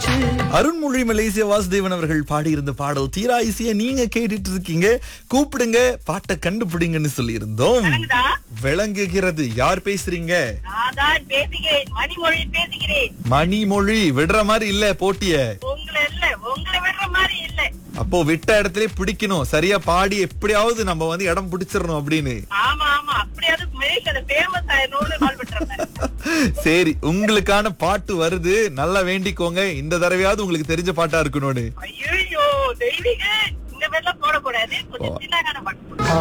அருண்மொழி மலேசிய வாசுதேவன் அவர்கள் பாடியிருந்த பாடல் தீரா இசைய நீங்க கேட்டுட்டு இருக்கீங்க கூப்பிடுங்க பாட்டை கண்டுபிடிங்கன்னு சொல்லியிருந்தோம் விளங்குதா? விளங்குகிறது யார் பேசுறீங்க நான் தான் பேசுகிறேன் மணிமொழி பேசுகிறேன் மணிமொழி விடுற மாதிரி இல்ல போட்டிய உங்களை இல்ல உங்களை விடுற மாதிரி இல்ல அப்போ விட்ட இடத்துல பிடிக்கணும் சரியா பாடி எப்படியாவது நம்ம வந்து இடம் பிடிச்சிடணும் அப்படின்னு ஆமா ஆமா அப்படியாவது மலேசியால ஃபேமஸ் ஆயிரணும்னு கால் பண்றேன் சரி உங்களுக்கான பாட்டு வருது நல்லா வேண்டிக்கோங்க இந்த தடவையாவது உங்களுக்கு தெரிஞ்ச பாட்டா இருக்கணும்னு ஐயோ தெய்வீக இந்த மாதிரிலாம் போடக்கூடாது கொஞ்சம் சின்ன பாட்டு